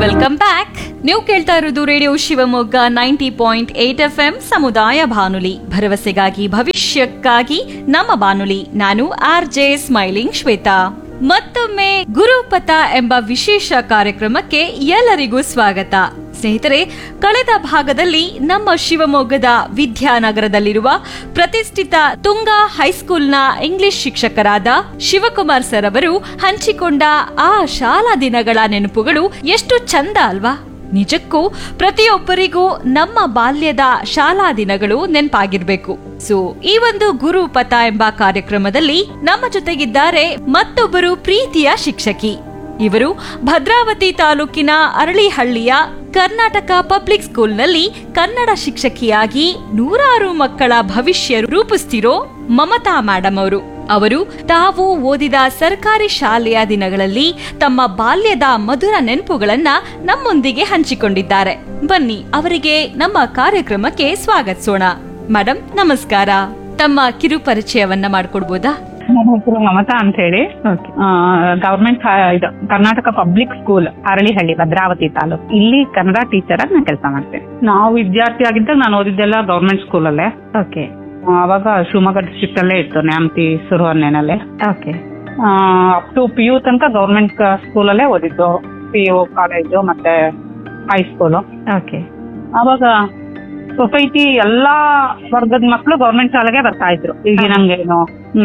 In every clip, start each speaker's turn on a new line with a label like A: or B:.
A: Welcome back ನೀವು ಕೇಳ್ತಾ ಇರೋದು radio Shivamogga ninety point eight F M ಸಮುದಾಯ ಬಾನುಲಿ ಭರವಸೆಗಾಗಿ ಭವಿಷ್ಯಕ್ಕಾಗಿ ನಮ್ಮ ಬಾನುಲಿ ನಾನು ಆರ್ ಜೆ ಸ್ಮೈಲಿಂಗ್ ಶ್ವೇತಾ ಮತ್ತೊಮ್ಮೆ ಗುರುಪಥ ಎಂಬ ವಿಶೇಷ ಕಾರ್ಯಕ್ರಮಕ್ಕೆ ಎಲ್ಲರಿಗೂ ಸ್ವಾಗತ ಸ್ನೇಹಿತರೆ ಕಳೆದ ಭಾಗದಲ್ಲಿ ನಮ್ಮ ಶಿವಮೊಗ್ಗದ ವಿದ್ಯಾನಗರದಲ್ಲಿರುವ ಪ್ರತಿಷ್ಠಿತ ತುಂಗ ಹೈಸ್ಕೂಲ್ನ ಇಂಗ್ಲಿಷ್ ಶಿಕ್ಷಕರಾದ ಶಿವಕುಮಾರ್ ಸರ್ ಅವರು ಹಂಚಿಕೊಂಡ ಆ ಶಾಲಾ ದಿನಗಳ ನೆನಪುಗಳು ಎಷ್ಟು ಚಂದ ಅಲ್ವಾ ನಿಜಕ್ಕೂ ಪ್ರತಿಯೊಬ್ಬರಿಗೂ ನಮ್ಮ ಬಾಲ್ಯದ ಶಾಲಾ ದಿನಗಳು ನೆನಪಾಗಿರ್ಬೇಕು ಸೊ ಈ ಒಂದು ಗುರುಪಥ ಎಂಬ ಕಾರ್ಯಕ್ರಮದಲ್ಲಿ ನಮ್ಮ ಜೊತೆಗಿದ್ದಾರೆ ಮತ್ತೊಬ್ಬರು ಪ್ರೀತಿಯ ಶಿಕ್ಷಕಿ ಇವರು ಭದ್ರಾವತಿ ತಾಲೂಕಿನ ಅರಳಿಹಳ್ಳಿಯ ಕರ್ನಾಟಕ ಪಬ್ಲಿಕ್ ಸ್ಕೂಲ್ನಲ್ಲಿ ಕನ್ನಡ ಶಿಕ್ಷಕಿಯಾಗಿ ನೂರಾರು ಮಕ್ಕಳ ಭವಿಷ್ಯ ರೂಪಿಸ್ತಿರೋ ಮಮತಾ ಮೇಡಮ್ ಅವರು ಅವರು ತಾವು ಓದಿದ ಸರ್ಕಾರಿ ಶಾಲೆಯ ದಿನಗಳಲ್ಲಿ ತಮ್ಮ ಬಾಲ್ಯದ ಮಧುರ ನೆನಪುಗಳನ್ನ ನಮ್ಮೊಂದಿಗೆ ಹಂಚಿಕೊಂಡಿದ್ದಾರೆ ಬನ್ನಿ ಅವರಿಗೆ ನಮ್ಮ ಕಾರ್ಯಕ್ರಮಕ್ಕೆ ಸ್ವಾಗತಿಸೋಣ ಮೇಡಮ್ ನಮಸ್ಕಾರ ತಮ್ಮ ಕಿರು ಪರಿಚಯವನ್ನ ಮಾಡ್ಕೊಡ್ಬೋದಾ
B: ನನ್ನ ಹೆಸರು ಮಮತಾ ಅಂತ ಹೇಳಿ ಗವರ್ಮೆಂಟ್ ಇದು ಕರ್ನಾಟಕ ಪಬ್ಲಿಕ್ ಸ್ಕೂಲ್ ಅರಳಿಹಳ್ಳಿ ಭದ್ರಾವತಿ ತಾಲೂಕು ಇಲ್ಲಿ ಕನ್ನಡ ಟೀಚರ್ ಆಗಿ ನಾನು ಕೆಲಸ ಮಾಡ್ತೇನೆ ನಾವು ವಿದ್ಯಾರ್ಥಿ ಆಗಿದ್ದಾಗ ನಾನು ಓದಿದ್ದೆಲ್ಲ ಗವರ್ಮೆಂಟ್ ಸ್ಕೂಲಲ್ಲೇ
C: ಓಕೆ
B: ಅವಾಗ ಶಿವಮೊಗ್ಗ ಡಿಸ್ಟ್ರಿಕ್ಟ್ ಅಲ್ಲೇ ಇತ್ತು ನ್ಯಾಮತಿ ಸುರುವನ್ನೇನಲ್ಲೇ
C: okay
B: up to P U ತನಕ ಗವರ್ಮೆಂಟ್ ಸ್ಕೂಲಲ್ಲೇ ಓದಿದ್ದು ಪಿ ಯು ಕಾಲೇಜು ಮತ್ತೆ ಹೈಸ್ಕೂಲು
C: ಓಕೆ
B: ಅವಾಗ ಸೊಸೈಟಿ ಎಲ್ಲಾ ವರ್ಗದ ಮಕ್ಕಳು ಗೌರ್ಮೆಂಟ್ ಶಾಲೆಗೆ ಬರ್ತಾ ಇದ್ರು ಈಗಿನಂಗೇನು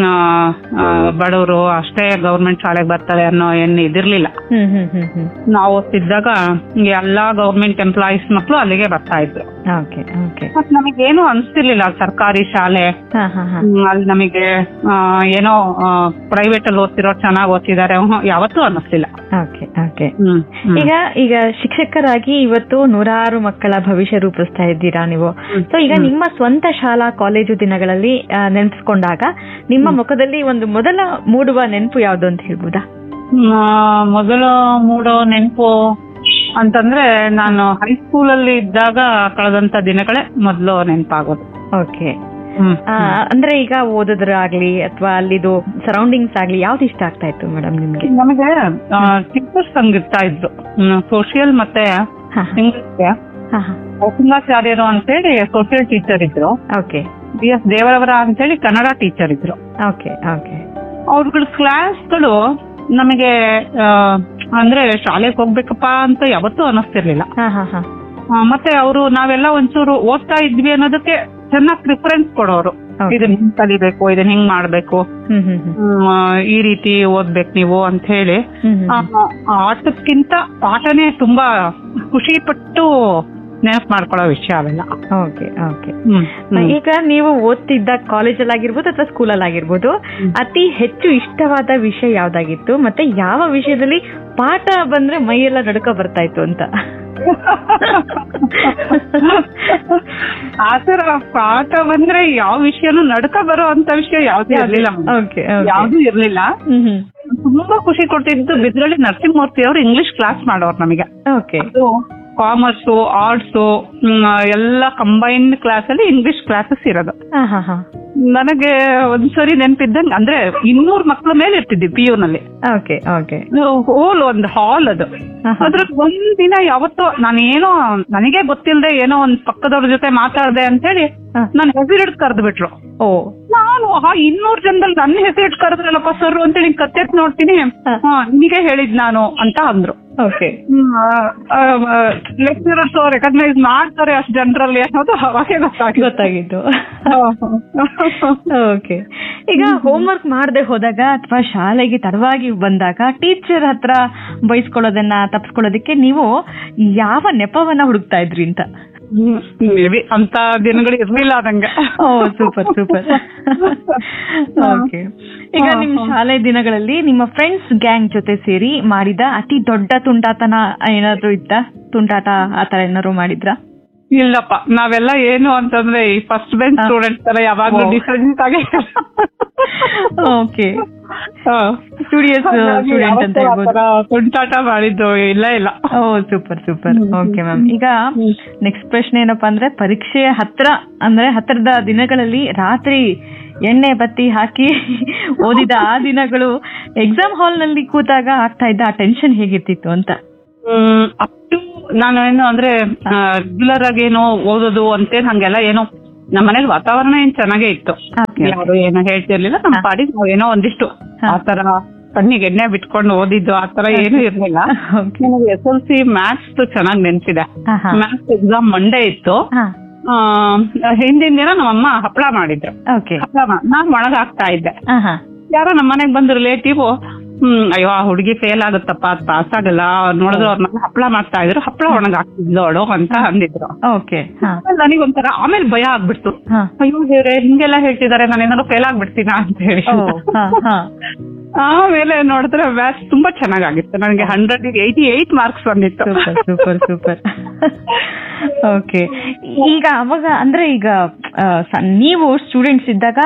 B: ಬಡವರು ಅಷ್ಟೇ ಗೌರ್ಮೆಂಟ್ ಶಾಲೆಗೆ ಬರ್ತಾರೆ ಅನ್ನೋ ಏನು ಇದಿರ್ಲಿಲ್ಲ
C: ಹ್ಮ್ ಹ್ಮ್ ಹ್ಮ್ ಹ್ಮ್
B: ನಾವು ಓದ್ತಿದ್ದಾಗ ಎಲ್ಲಾ ಗೌರ್ಮೆಂಟ್ ಎಂಪ್ಲಾಯೀಸ್ ಮಕ್ಕಳು ಅಲ್ಲಿಗೆ ಬರ್ತಾ ಇದ್ರು
C: ಓಕೆ ಓಕೆ
B: ಮತ್ ನಮಗೇನು ಅನ್ಸ್ತಿರ್ಲಿಲ್ಲ ಸರ್ಕಾರಿ ಶಾಲೆ
C: ಹಾ ಹಾ ಹಾ
B: ಹ್ಮ್, ಅಲ್ಲಿ ನಮಗೆ ಆ, ಏನೋ ಪ್ರೈವೇಟ್ ಅಲ್ಲಿ ಓದ್ತಿರೋ ಚೆನ್ನಾಗಿ ಓದ್ತಿದ್ದಾರೆ ಹ್ಮ್, ಯಾವತ್ತೂ ಅನ್ನಿಸ್ಲಿಲ್ಲ
C: ಓಕೆ ಓಕೆ
B: ಹ್ಮ್ ಹ್ಮ್.
C: ಈಗ ಈಗ ಶಿಕ್ಷಕರಾಗಿ ಇವತ್ತು ನೂರಾರು ಮಕ್ಕಳ ಭವಿಷ್ಯ ರೂಪಿಸ್ತಾ ಇದ್ದೀರಾ ನೀವು ಸೊ ಈಗ ನಿಮ್ಮ ಸ್ವಂತ ಶಾಲಾ ಕಾಲೇಜು ದಿನಗಳಲ್ಲಿ ಆ, ನೆನ್ಸ್ಕೊಂಡಾಗ ನಿಮ್ಮ ಮುಖದಲ್ಲಿ ಒಂದು ಮೊದಲ ಮೂಡುವ ನೆನಪು ಯಾವ್ದು ಅಂತ ಹೇಳ್ಬೋದಾ
B: ಆ, ಮೊದಲು ಮೂಡೋ ನೆನಪು ಅಂತಂದ್ರೆ ನಾನು ಹೈಸ್ಕೂಲ್ ಅಲ್ಲಿ ಇದ್ದಾಗ ಕಳೆದಂತ ದಿನಗಳೇ ಮೊದಲು ನೆನಪಾಗೋದು
C: ಓಕೆ ಅಂದ್ರೆ ಈಗ ಓದೋದ್ರಾಗ್ಲಿ ಅಥವಾ ಅಲ್ಲಿದು ಸರೌಂಡಿಂಗ್ಸ್ ಆಗ್ಲಿ ಯಾವ್ದು ಇಷ್ಟ ಆಗ್ತಾ ಇತ್ತು ಮೇಡಮ್ ನಿಮ್ಗೆ
B: ನಮಗೆ ಟೀಚರ್ಸ್ ಹಂಗಿರ್ತಾ ಇದ್ರು ಸೋಷಿಯಲ್ ಮತ್ತೆ
C: ಹಾ
B: ಇಂಗ್ಲಿಷ್ಗೆ
C: ಹಾ ಹಾ
B: ವಸುಂಧಾಚಾರ್ಯರು ಅಂತೇಳಿ ಸೋಷಿಯಲ್ ಟೀಚರ್ ಇದ್ರು
C: ಓಕೆ
B: ಬಿ ಎಸ್ ದೇವರವರ ಅಂತೇಳಿ ಕನ್ನಡ ಟೀಚರ್ ಇದ್ರು
C: ಓಕೆ ಓಕೆ
B: ಅವ್ರಗಳ ಕ್ಲಾಸ್ಗಳು ನಮಗೆ ಆ, ಅಂದ್ರೆ ಶಾಲೆಗೆ ಹೋಗ್ಬೇಕಪ್ಪ ಅಂತ ಯಾವತ್ತೂ ಅನ್ನಿಸ್ತಿರ್ಲಿಲ್ಲ
C: ಹಾ ಹಾ ಹಾ
B: ಆ, ಮತ್ತೆ ಅವರು ನಾವೆಲ್ಲ ಒಂಚೂರು ಓದ್ತಾ ಇದ್ವಿ ಅನ್ನೋದಕ್ಕೆ ಚೆನ್ನಾಗಿ ಪ್ರಿಫರೆನ್ಸ್ ಕೊಡೋರು
C: Okay.
B: ಇದನ್ನ ಹಿಂಗ್ ಕಲಿಬೇಕು ಇದನ್ನ ಹಿಂಗ್ ಮಾಡ್ಬೇಕು
C: ಹ್ಮ್ ಹ್ಮ್ ಹ್ಮ್
B: ಹ್ಮ್, ಆ, ಈ ರೀತಿ ಓದ್ಬೇಕು ನೀವು ಅಂತ ಹೇಳಿ
C: ಹ್ಮ್ ಹ್ಮ್
B: ಆ, ಆ ಆಟಕ್ಕಿಂತ ಪಾಠನೇ ತುಂಬಾ ಖುಷಿ ಪಟ್ಟು ನೆನಪು ಮಾಡ್ಕೊಳ್ಳೋ ವಿಷಯ ಅವೆಲ್ಲ
C: ಓಕೆ ಓಕೆ
B: ಹ್ಮ್, ಹ್ಮ್.
C: ಈಗ ನೀವು ಓದ್ತಿದ್ದ ಕಾಲೇಜಲ್ಲಿ ಆಗಿರ್ಬೋದು ಅಥವಾ ಸ್ಕೂಲಲ್ಲಿ ಆಗಿರ್ಬೋದು ಅತಿ ಹೆಚ್ಚು ಇಷ್ಟವಾದ ವಿಷಯ ಯಾವ್ದಾಗಿತ್ತು ಮತ್ತೆ ಯಾವ ವಿಷಯದಲ್ಲಿ ಪಾಠ ಬಂದ್ರೆ ಮೈಯೆಲ್ಲ ನಡುಕ ಬರ್ತಾ ಇತ್ತು ಅಂತ
B: ಆತರ ಪಾಠ ಬಂದ್ರೆ ಯಾವ ವಿಷಯನೂ ನಡ್ಕ ಬರೋ ಅಂತ ವಿಷಯ ಯಾವ್ದು ಇರ್ಲಿಲ್ಲ
C: ಓಕೆ
B: ಯಾವ್ದು ಇರ್ಲಿಲ್ಲ ತುಂಬಾ ಖುಷಿ ಕೊಡ್ತಿದ್ದು ಬಿದ್ರಳ್ಳಿ ನರಸಿಂಹಮೂರ್ತಿ ಅವರು ಇಂಗ್ಲಿಷ್ ಕ್ಲಾಸ್ ಮಾಡೋರು ನಮಗೆ
C: ಓಕೆ
B: ಅದು ಕಾಮರ್ಸು ಆರ್ಟ್ಸು ಎಲ್ಲ ಕಂಬೈನ್ಡ್ ಕ್ಲಾಸ್ ಅಲ್ಲಿ ಇಂಗ್ಲಿಷ್ ಕ್ಲಾಸಸ್ ಇರೋದು
C: ಹಾ ಹಾ ಹಾ
B: ನನಗೆ ಒಂದ್ಸರಿ ನೆನ್ಪಿದ್ದಂಗೆ ಅಂದ್ರೆ ಇನ್ನೂರ್ ಮಕ್ಳ ಮೇಲೆ ಇರ್ತಿದ್ವಿ ಪಿ ಯು ನಲ್ಲಿ
C: ಓಕೆ ಓಕೆ
B: ಹೋಲ್ ಒಂದು ಹಾಲ್ ಅದು
C: ಆಹಾ.
B: ಅದ್ರ ಒಂದ್ ದಿನ ಯಾವತ್ತೋ ನಾನು ಏನೋ ನನಗೆ ಗೊತ್ತಿಲ್ಲದೆ ಏನೋ ಒಂದ್ ಪಕ್ಕದವ್ರ ಜೊತೆ ಮಾತಾಡ್ದೆ ಅಂತ ಹೇಳಿ
C: ಹಾ.
B: ನನ್ನ ಹೆಸರಿಡ್ ಕರೆದು ಬಿಟ್ರು
C: ಓ
B: ನಾನು ಆ ಇನ್ನೂರ್ ಜನದಲ್ಲಿ ನನ್ನ ಹೆಸರಿಟ್ ಕರೆದ್ರಲ್ಲಪ್ಪ ಸರ್ ಅಂತೇಳಿ ಕತ್ತೆತ್ ನೋಡ್ತೀನಿ
C: ಹಾ.
B: ಹಾ ನಿಮಗೆ ಹೇಳಿದ್ ನಾನು ಅಂತ ಅಂದ್ರು
C: ಓಕೆ
B: ಲೆಕ್ಚರರ್ಸ್ ರೆಕಗ್ನೈಸ್ ಮಾಡ್ತಾರೆ ಅಷ್ಟು ಜನರಲ್ಲಿ ಅನ್ನೋದು ಅವಾಗೇ ಗೊತ್ತಾಗಿತ್ತು
C: ಗೊತ್ತಾಗಿತ್ತು ಓಕೆ ಈಗ ಹೋಮ್ವರ್ಕ್ ಮಾಡದೆ ಹೋದಾಗ ಅಥವಾ ಶಾಲೆಗೆ ತಡವಾಗಿ ಬಂದಾಗ ಟೀಚರ್ ಹತ್ರ ಬೈಸ್ಕೊಳ್ಳೋದನ್ನ ತಪ್ಪಿಸ್ಕೊಳ್ಳೋದಕ್ಕೆ ನೀವು ಯಾವ ನೆಪವನ್ನ ಹುಡುಕ್ತಾ ಇದ್ರಿ ಅಂತ
B: ಮೇ ಬಿ ಅಂತ ದಿನಗಳು ಇರ್ಲಿಲ್ಲ ನಂಗೆ
C: ಓ ಸೂಪರ್ ಸೂಪರ್ ಓಕೆ ಈಗ ನಿಮ್ ಶಾಲೆ ದಿನಗಳಲ್ಲಿ ನಿಮ್ಮ ಫ್ರೆಂಡ್ಸ್ ಗ್ಯಾಂಗ್ ಜೊತೆ ಸೇರಿ ಮಾಡಿದ ಅತಿ ದೊಡ್ಡ ತುಂಟಾತನ ಏನಾದ್ರು ಇತ್ತ ತುಂಟಾಟ ಆತರ ಏನಾದ್ರು ಮಾಡಿದ್ರಾ
B: ಇಲ್ಲಪ್ಪ ನಾವೆಲ್ಲ ಏನು ಅಂತಂದ್ರೆ ಈ ಫಸ್ಟ್ ಬೆಂಚ್
C: ಹಾ.
B: ಸ್ಟೂಡೆಂಟ್ಸ್ ತರ ಯಾವಾಗ್ಲೂ
C: ಓ.
B: ಡಿಫರೆಂಟ್ ಆಗಿ
C: ಓಕೆ
B: ಹಾ.
C: ಸ್ಟೂಡಿಯಸ್ ಸ್ಟೂಡೆಂಟ್ ಅಂತ
B: ಯಾವತ್ತೂ ಆ
C: ಹೇಳ್ಬೋದು
B: ಥರ ತುಂಟಾಟ ಮಾಡಿದ್ದು ಇಲ್ಲ ಇಲ್ಲ
C: oh super super
B: hmm,
C: okay ma'am ಈಗ
B: ಹ್ಮ್.
C: ನೆಕ್ಸ್ಟ್ ಪ್ರಶ್ನೆ ಏನಪ್ಪಾ ಅಂದ್ರೆ ಪರೀಕ್ಷೆಯ ಹತ್ರ ಅಂದ್ರೆ ಹತ್ತಿರದ ದಿನಗಳಲ್ಲಿ ರಾತ್ರಿ ಎಣ್ಣೆ ಬತ್ತಿ ಹಾಕಿ ಓದಿದ ಆ ದಿನಗಳು ಎಕ್ಸಾಮ್ ಹಾಲ್ ನಲ್ಲಿ ಕೂತಾಗ ಆಗ್ತಾ ಇದ್ದ ಆ ಟೆನ್ಷನ್ ಹೇಗಿರ್ತಿತ್ತು ಅಂತ
B: ಅಪ್ ಟು ನಾನು ಏನು ಅಂದ್ರೆ ರೆಗ್ಯುಲರ್ ಆಗಿ ಏನೋ ಓದೋದು ಅಂತೇನ್ ಹಂಗೆಲ್ಲ ಏನೋ ನಮ್ಮ ಮನೇಲಿ ವಾತಾವರಣ ಏನ್ ಚೆನ್ನಾಗೇ ಇತ್ತು
C: Okay.
B: ಯಾರು ಏನೋ ಹೇಳ್ತಿರ್ಲಿಲ್ಲ ನಮ್ಮ
C: ಹಾ.
B: ಪಾಡಿಗೆ ನಾವ್ ಏನೋ ಒಂದಿಷ್ಟು
C: ಹಾ.
B: ಆತರ ಕಣ್ಣಿಗೆ ಎಣ್ಣೆ ಬಿಟ್ಕೊಂಡು ಓದಿದ್ದು ಆತರ ಏನು ಇರ್ಲಿಲ್ಲ
C: Okay.
B: ನನಗೆ ಎಸ್ ಎಲ್ ಸಿ ಮ್ಯಾಥ್ಸ್ ಚೆನ್ನಾಗಿ ನೆನ್ಪಿದೆ
C: ಹಾ, ಹಾ.
B: ಮ್ಯಾಥ್ಸ್ ಎಕ್ಸಾಮ್ ಮಂಡೇ ಇತ್ತು
C: ಹಾ
B: ಆ, ಹಿಂದಿನ ದಿನ ನಮ್ಮಮ್ಮ ಹಪ್ಪಳ ಮಾಡಿದ್ರು
C: ಓಕೆ
B: ಹಪ್ಪಳ ಮಾ- ನಾನ್ ಒಳಗ್ ಹಾಕ್ತಾ ಇದ್ದೆ
C: ಹಾ ಹಾ
B: ಯಾರೋ ನಮ್ಮ ಮನೆಗ್ ಬಂದ್ ರಿಲೇಟಿವ್ ಹ್ಮ್ ಅಯ್ಯೋ ಆ ಹುಡುಗಿ ಫೇಲ್ ಆಗುತ್ತಪ್ಪ ಅದ್ ಪಾಸ್ ಆಗಲ್ಲ ನೋಡಿದ್ರೆ ಅವ್ರ ಮನೆ ಹಪ್ಪಳ ಮಾಡ್ತಾ ಇದ್ರು ಹಪ್ಪಳ ಒಣಗ್ ಹಾಕ್ತಿದ್ಲೋಡು ಅಂತ ಅಂದಿದ್ರು
C: ಓಕೆ ಹಾ
B: ಆಮೇಲೆ ನನಗೊಂಥರ ಆಮೇಲೆ ಭಯ ಆಗ್ಬಿಡ್ತು
C: ಹಾ
B: ಅಯ್ಯೋ ದೇವ್ರೆ ಹಿಂಗೆಲ್ಲ ಹೇಳ್ತಿದಾರೆ ನಾನು ಏನಾದ್ರು ಫೇಲ್ ಆಗ್ಬಿಡ್ತೀನಾ ಅಂತ ಹೇಳಿ
C: ಓ ಹಾ ಹಾ
B: ಆಮೇಲೆ ನೋಡಿದ್ರೆ ಮ್ಯಾಥ್ಸ್ ತುಂಬಾ ಚೆನ್ನಾಗಾಗಿತ್ತು ನನಗೆ ಹಂಡ್ರೆಡ್ ಏಯ್ಟಿ ಏಯ್ಟ್ ಮಾರ್ಕ್ಸ್ ಬಂದಿತ್ತು
C: ಸೂಪರ್ ಸೂಪರ್ ಸೂಪರ್ ಓಕೆ ಈಗ ಅವಾಗ ಅಂದ್ರೆ ಈಗ ಆ, ಸ- ನೀವು ಸ್ಟೂಡೆಂಟ್ಸ್ ಇದ್ದಾಗ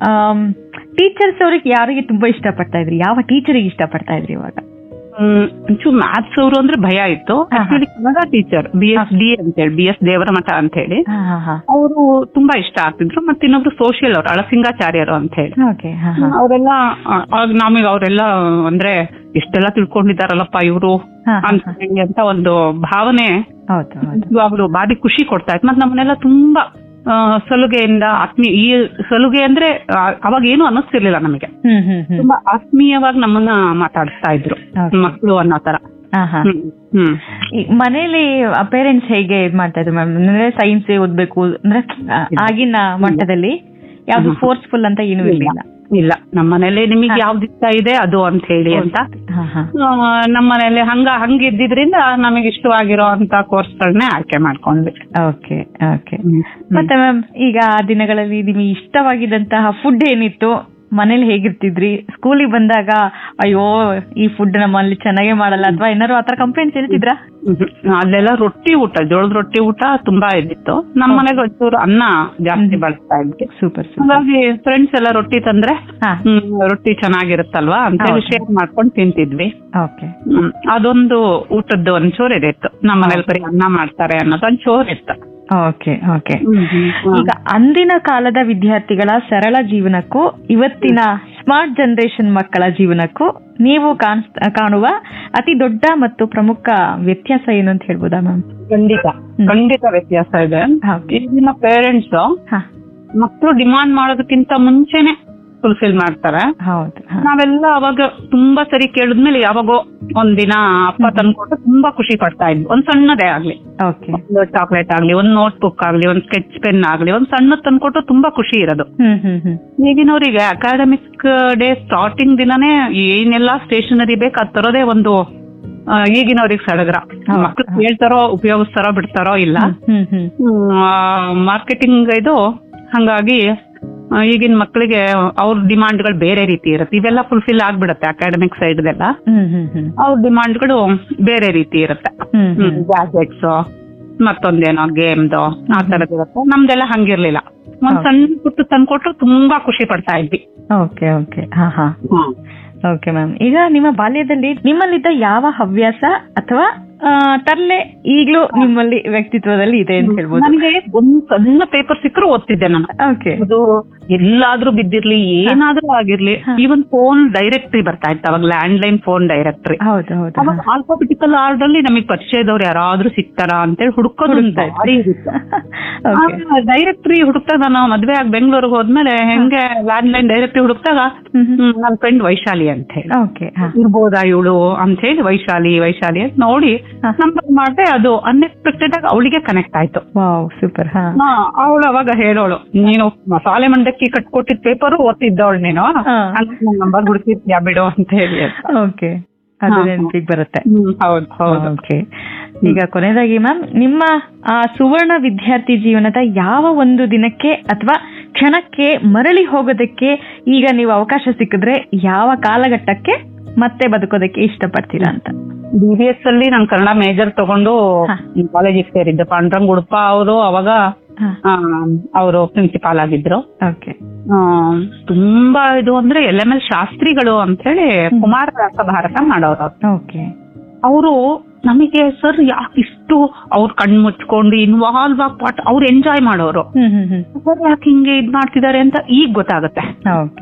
C: ಟೀಚರ್ಸ್ ಅವ್ರಿಗೆ ಯಾರಿಗೆ ತುಂಬಾ ಇಷ್ಟಪಡ್ತಾ ಇದ್ರಿ ಯಾವ ಟೀಚರಿಗೆ ಇಷ್ಟಪಡ್ತಾ ಇದ್ರಿ ಇವಾಗ
B: ಹ್ಮ್ ಒಂಚೂರು ಮ್ಯಾಥ್ಸ್ ಅವರು ಅಂದ್ರೆ ಭಯ ಇತ್ತು
C: ಹಾ, ಹಾ.
B: Actually Kannada teacher B S D ಅಂತ ಹೇಳಿ ಬಿ ಎಸ್ ದೇವರಮಠ ಅಂತ ಹೇಳಿ
C: ಹಾ ಹಾ ಹಾ
B: ಅವರು ತುಂಬಾ ಇಷ್ಟ ಆಗ್ತಿದ್ರು ಮತ್ತೆ ಇನ್ನೊಬ್ರು ಸೋಷಿಯಲ್ ಅವರು ಅಳಸಿಂಗಾಚಾರ್ಯರು ಅಂತ ಹೇಳಿ
C: ಓಕೆ ಹಾ ಹಾ
B: ಅವರೆಲ್ಲ ಆಗ ನಮಗೆ ಅವರೆಲ್ಲ ಅಂದ್ರೆ ಇಷ್ಟೆಲ್ಲ ತಿಳ್ಕೊಂಡಿದಾರಲ್ಲಪ್ಪ ಇವರು
C: ಹಾ, ಹಾ,
B: ಅಂತ ಹೇಳಿ ಅಂತ ಒಂದು ಭಾವನೆ
C: ಹೌದು ಹೌದು
B: ನಿಜವಾಗ್ಲು ಬಾರಿ ಖುಷಿ ಕೊಡ್ತಾ ಇತ್ತು ಮತ್ತೆ ನಮ್ಮನ್ನೆಲ್ಲ ತುಂಬಾ ಆ, ಸಲುಗೆಯಿಂದ ಆತ್ಮೀಯ ಈ ಸಲುಗೆ ಅಂದ್ರೆ ಆ, ಅವಾಗ ಏನು ಅನ್ನಿಸ್ತಿರ್ಲಿಲ್ಲ ನಮಗೆ
C: ಹ್ಮ್ ಹ್ಮ್ ಹ್ಮ್
B: ತುಂಬಾ ಆತ್ಮೀಯವಾಗಿ ನಮ್ಮನ್ನ ಮಾತಾಡಿಸ್ತಾ ಇದ್ರು
C: Okay.
B: ಮಕ್ಕಳು ಅನ್ನೋ ತರ
C: ಹಾ ಹಾ
B: ಹ್ಮ್ ಹ್ಮ್
C: ಈ ಮನೇಲಿ ಪೇರೆಂಟ್ಸ್ ಹೇಗೆ ಇದ್ ಮಾಡ್ತಾ ಇದ್ರು ಮ್ಯಾಮ್ ಅಂದ್ರೆ ಸೈನ್ಸ್ ಓದ್ಬೇಕು ಅಂದ್ರೆ ಆ, ಆಗಿನ ಮಟ್ಟದಲ್ಲಿ ಯಾವ್ದು
B: ಹ್ಮ್.
C: ಫೋರ್ಸ್ಫುಲ್ ಅಂತ ಏನೂ ಇರ್ಲಿಲ್ಲ
B: ಇಲ್ಲ ನಮ್ಮ ಮನೇಲಿ ನಿಮಗೆ
C: ಹಾ.
B: ಯಾವ್ದು ಇಷ್ಟ ಇದೆ ಅದು ಅಂತ ಹೇಳಿ ಅಂತ
C: ಹಾ ಹಾ
B: ಆ, ನಮ್ಮ ಮನೇಲಿ ಹಂಗ ಹಂಗಿದ್ದಿದ್ರಿಂದ ನಮಗೆ ಇಷ್ಟವಾಗಿರೋ ಅಂತ ಕೋರ್ಸ್ಗಳನ್ನೇ ಆಯ್ಕೆ ಮಾಡ್ಕೊಂಡ್ವಿ
C: ಓಕೆ ಓಕೆ ಮತ್ತೆ ಮ್ಯಾಮ್ ಈಗ ಆ ದಿನಗಳಲ್ಲಿ ನಿಮಗೆ ಇಷ್ಟವಾಗಿದ್ದಂತಹ ಫುಡ್ ಏನಿತ್ತು ಮನೇಲಿ ಹೇಗಿರ್ತಿದ್ರಿ ಸ್ಕೂಲಿಗೆ ಬಂದಾಗ ಅಯ್ಯೋ ಈ ಫುಡ್ ನಮ್ಮಲ್ಲಿ ಚೆನ್ನಾಗೇ ಮಾಡಲ್ಲ ಅಥವಾ ಏನಾದ್ರು ಆತರ ಕಂಪ್ಲೇಂಟ್ಸ್ ಹೇಳ್ತಿದ್ರಾ
B: ಹ್ಮ್. ಅಲ್ಲೆಲ್ಲ ರೊಟ್ಟಿ ಊಟ ಜೋಳದ ರೊಟ್ಟಿ ಊಟ ತುಂಬಾ ಇದ್ದಿತ್ತು ನಮ್ಮ ಮನೆಗೆ ಒಂಚೂರು ಅನ್ನ ಜಾಸ್ತಿ
C: ಹ್ಮ್.
B: ಬಳಸ್ತಾ ಇದ್ವಿ
C: ಸೂಪರ್ ಸೂಪರ್
B: ಹಾಗಾಗಿ ಫ್ರೆಂಡ್ಸ್ ಎಲ್ಲ ರೊಟ್ಟಿ ತಂದ್ರೆ
C: ಹಾ
B: ಹ್ಮ್, ರೊಟ್ಟಿ ಚೆನ್ನಾಗಿರುತ್ತಲ್ವಾ ಅಂತ ಹೇಳಿ
C: ಹೌದು.
B: ಶೇರ್ ಮಾಡ್ಕೊಂಡು ತಿಂತಿದ್ವಿ
C: ಓಕೆ
B: ಹ್ಮ್. ಅದೊಂದು ಊಟದ್ದು ಒಂಚೂರು ಇದಿತ್ತು ನಮ್ಮ ಮನೇಲಿ ಬರೀ ಅನ್ನ ಮಾಡ್ತಾರೆ ಅನ್ನೋದು ಒಂಚೂರು ಇತ್ತು
C: ಓಕೆ ಓಕೆ
B: ಹ್ಮ್.
C: ಈಗ ಅಂದಿನ ಕಾಲದ ವಿದ್ಯಾರ್ಥಿಗಳ ಸರಳ ಜೀವನಕ್ಕೂ ಇವತ್ತಿನ ಸ್ಮಾರ್ಟ್ ಜನರೇಷನ್ ಮಕ್ಕಳ ಜೀವನಕ್ಕೂ ನೀವು ಕಾಣಿಸ್- ಕಾಣುವ ಅತಿ ದೊಡ್ಡ ಮತ್ತು ಪ್ರಮುಖ ವ್ಯತ್ಯಾಸ ಏನು ಅಂತ ಹೇಳ್ಬೋದಾ ಮ್ಯಾಮ್
B: ಖಂಡಿತ ಖಂಡಿತ ವ್ಯತ್ಯಾಸ ಇದೆ ಈಗಿನ ಪೇರೆಂಟ್ಸ್
C: ಹಾ
B: ಮಕ್ಕಳು ಡಿಮಾಂಡ್ ಮಾಡೋದಕ್ಕಿಂತ ಮುಂಚೆನೆ ಫುಲ್ಫಿಲ್ ಮಾಡ್ತಾರೆ
C: ಹೌದು ಹಾ.
B: ನಾವೆಲ್ಲ ಅವಾಗ ತುಂಬಾ ಸರಿ ಕೇಳಿದ್ಮೇಲೆ ಯಾವಾಗೋ ಒಂದಿನ ಅಪ್ಪ ತಂದ್ಕೊಟ್ಟು ತುಂಬಾ ಖುಷಿ ಪಡ್ತಾ ಇದ್ವಿ ಒಂದ್ ಸಣ್ಣದೇ ಆಗ್ಲಿ
C: ಓಕೆ
B: ಒಂದು ಚಾಕ್ಲೇಟ್ ಆಗ್ಲಿ ಒಂದ್ ನೋಟ್ ಬುಕ್ ಆಗ್ಲಿ ಒಂದ್ ಸ್ಕೆಚ್ ಪೆನ್ ಆಗ್ಲಿ ಒಂದ್ ಸಣ್ಣದ್ ತಂದ್ಕೊಟ್ಟು ತುಂಬಾ ಖುಷಿ ಇರೋದು
C: ಹ್ಮ್ ಹ್ಮ್ ಹ್ಮ್
B: ಈಗಿನವರಿಗೆ ಅಕಾಡೆಮಿಕ್ ಡೇ ಸ್ಟಾರ್ಟಿಂಗ್ ದಿನನೇ ಏನೆಲ್ಲಾ ಸ್ಟೇಷನರಿ ಬೇಕು ಅದ್ ತರೋದೇ ಒಂದು ಆ, ಈಗಿನವ್ರಿಗೆ ಸಡಗರ
C: ಹೌದು.
B: ಮಕ್ಳು ಹೇಳ್ತಾರೋ ಉಪಯೋಗಿಸ್ತಾರೋ ಬಿಡ್ತಾರೋ ಇಲ್ಲ
C: ಹ್ಮ್ ಹ್ಮ್
B: ಮಾರ್ಕೆಟಿಂಗ್ ಇದು ಹಂಗಾಗಿ ಆ, ಈಗಿನ ಮಕ್ಕಳಿಗೆ ಅವ್ರ ಡಿಮಾಂಡ್ಗಳು ಬೇರೆ ರೀತಿ ಇರುತ್ತೆ ಇವೆಲ್ಲ ಫುಲ್ಫಿಲ್ ಆಗ್ಬಿಡುತ್ತೆ ಅಕಾಡೆಮಿಕ್ ಸೈಡ್ದೆಲ್ಲ
C: ಹ್ಮ್ ಹ್ಮ್ ಹ್ಮ್
B: ಅವ್ರ ಡಿಮಾಂಡ್ಗಳು ಬೇರೆ ರೀತಿ ಇರುತ್ತೆ
C: ಹ್ಮ್ ಹ್ಮ್
B: ಗ್ಯಾಜೆಟ್ಸ್ ಮತ್ತೊಂದೇನೋ ಗೇಮ್ದು ಆ ತರದ್ ಇರುತ್ತೆ ನಮ್ದೆಲ್ಲ ಹಂಗಿರ್ಲಿಲ್ಲ ಒಂದ್
C: ಹೌದು.
B: ಸಣ್ಣ ಪುಟ್ಟು ತಂದ್ಕೊಟ್ರು ತುಂಬಾ ಖುಷಿ ಪಡ್ತಾ ಇದ್ವಿ
C: ಓಕೆ ಓಕೆ ಹಾ ಹಾ ಓಕೆ ಮ್ಯಾಮ್ ಈಗ ನಿಮ್ಮ ಬಾಲ್ಯದಲ್ಲಿ ನಿಮ್ಮಲ್ಲಿದ್ದ ಯಾವ ಹವ್ಯಾಸ ಅಥವಾ ಆ, ತರ್ಲೆ ಈಗ್ಲೂ ನಿಮ್ಮಲ್ಲಿ ವ್ಯಕ್ತಿತ್ವದಲ್ಲಿ ಇದೆ ಅಂತ ಹೇಳ್ಬೋದು
B: ನನಗೆ ಒಂದ್ ಸಣ್ಣ ಪೇಪರ್ ಸಿಕ್ಕರೂ ಓದ್ತಿದ್ದೆ ನಾನು
C: ಓಕೆ
B: ಅದು ಎಲ್ಲಾದ್ರೂ ಬಿದ್ದಿರ್ಲಿ ಏನಾದ್ರೂ ಆಗಿರ್ಲಿ
C: ಹಾ.
B: ಈವನ್ ಫೋನ್ ಡೈರೆಕ್ಟ್ರಿ ಬರ್ತಾ ಇತ್ತು ಅವಾಗ ಲ್ಯಾಂಡ್ ಲೈನ್ ಫೋನ್ ಡೈರೆಕ್ಟ್ರಿ
C: ಹೌದು ಹೌದು
B: ಅವಾಗ ಆಲ್ಫಾಬೆಟಿಕಲ್ ಆರ್ಡರ್ ಅಲ್ಲಿ ನಮಗೆ ಪರಿಚಯದವ್ರು ಯಾರಾದ್ರೂ ಸಿಗ್ತಾರಾ ಅಂತೇಳಿ ಹುಡುಕೋದು ಒಂದು
C: ಹುಡುಕ್ತಾ ಇದ್ರಿ.
B: ಭಾರಿ ಇರುತ್ತೆ
C: ಓಕೆ
B: ಡೈರೆಕ್ಟ್ರಿ ಹುಡುಕ್ತಾಗ ನಾವು ಮದ್ವೆ ಆಗಿ ಬೆಂಗಳೂರಿಗೆ ಹೋದ್ಮೇಲೆ ಹೆಂಗೆ ಲ್ಯಾಂಡ್ ಲೈನ್ ಡೈರೆಕ್ಟ್ರಿ ಹುಡುಕ್ತಾಗ ನನ್ನ ಫ್ರೆಂಡ್ ವೈಶಾಲಿ ಅಂತ ಹೇಳಿ
C: ಓಕೆ ಹಾ
B: ಇರ್ಬೋದಾ ಇವಳು ಅಂತ ಹೇಳಿ ವೈಶಾಲಿ ವೈಶಾಲಿ ಅಂತ ನೋಡಿ
C: ಹಾ.
B: ನಂಬರ್ ಮಾಡಿದೆ ಅದು ಅನ್ಎಕ್ಸ್ಪೆಕ್ಟೆಡ್ ಆಗಿ ಅವಳಿಗೆ ಕನೆಕ್ಟ್ ಆಯ್ತು
C: ವಾವ್ ಸೂಪರ್ ಹಾ
B: ಅವಳು ಅವಾಗ ಹೇಳೋಳು ನೀನು ಮಸಾಲೆ ಮಂಡಕ್ಕಿ ಕಟ್ಕೊಟ್ಟಿದ್ ಪೇಪರ್ ಓದ್ತಿದ್ದವಳು ನೀನು
C: ಹಾ.
B: ನಂಬರ್ ಹುಡುಕಿದ್ಯಾ ಬಿಡು ಅಂತ ಹೇಳಿ
C: ಓಕೆ ಅದು
B: ಹಾ, ಹಾ.
C: ನೆನಪಿಗೆ ಬರುತ್ತೆ
B: ಹ್ಮ್ ಹೌದು ಹೌದು
C: ಓಕೆ ಈಗ ಕೊನೆಯದಾಗಿ ಮ್ಯಾಮ್ ನಿಮ್ಮ ಆ ಸುವರ್ಣ ವಿದ್ಯಾರ್ಥಿ ಜೀವನದ ಯಾವ ಒಂದು ದಿನಕ್ಕೆ ಅಥವಾ ಕ್ಷಣಕ್ಕೆ ಮರಳಿ ಹೋಗೋದಕ್ಕೆ ಈಗ ನೀವು ಅವಕಾಶ ಸಿಕ್ಕಿದ್ರೆ ಯಾವ ಕಾಲಘಟ್ಟಕ್ಕೆ ಮತ್ತೆ ಬದುಕೋದಕ್ಕೆ ಇಷ್ಟಪಡ್ತೀರಾ ಅಂತ
B: ಬಿ ಬಿ ಎಸ್ ಅಲ್ಲಿ ನಾನು ಕನ್ನಡ ಮೇಜರ್ ತಗೊಂಡು
C: ಹಾ.
B: ಕಾಲೇಜಿಗೆ ಸೇರಿದ್ದೆ ಪಾಂಡ್ರಂಗ್ ಉಡುಪ ಅವರು ಅವಾಗ ಅವರು ಪ್ರಿನ್ಸಿಪಾಲ್ ಆಗಿದ್ರು
C: ಓಕೆ
B: ಆ, ತುಂಬಾ ಇದು ಅಂದ್ರೆ ಎಲ್ ಎಂ ಎಲ್ ಶಾಸ್ತ್ರಿಗಳು ಅಂತ ಹೇಳಿ ಕುಮಾರ ವ್ಯಾಸ ಭಾರತ ಮಾಡೋರು ಅವ್ರು.
C: ಓಕೆ
B: ಅವರು ನಮಗೆ ಸರ್ ಯಾಕೆ ಇಷ್ಟು ಅವ್ರ ಕಣ್ಣು ಮುಚ್ಕೊಂಡು ಇನ್ವಾಲ್ವ್ ಆಗಿ ಪಾಠ ಅವ್ರು ಎಂಜಾಯ್ ಮಾಡೋರು
C: ಹ್ಮ್ ಹ್ಮ್ ಹ್ಮ್
B: ಸರ್ ಯಾಕೆ ಹಿಂಗೆ ಇದ್ ಮಾಡ್ತಿದ್ದಾರೆ ಅಂತ ಈಗ ಗೊತ್ತಾಗುತ್ತೆ
C: ಓಕೆ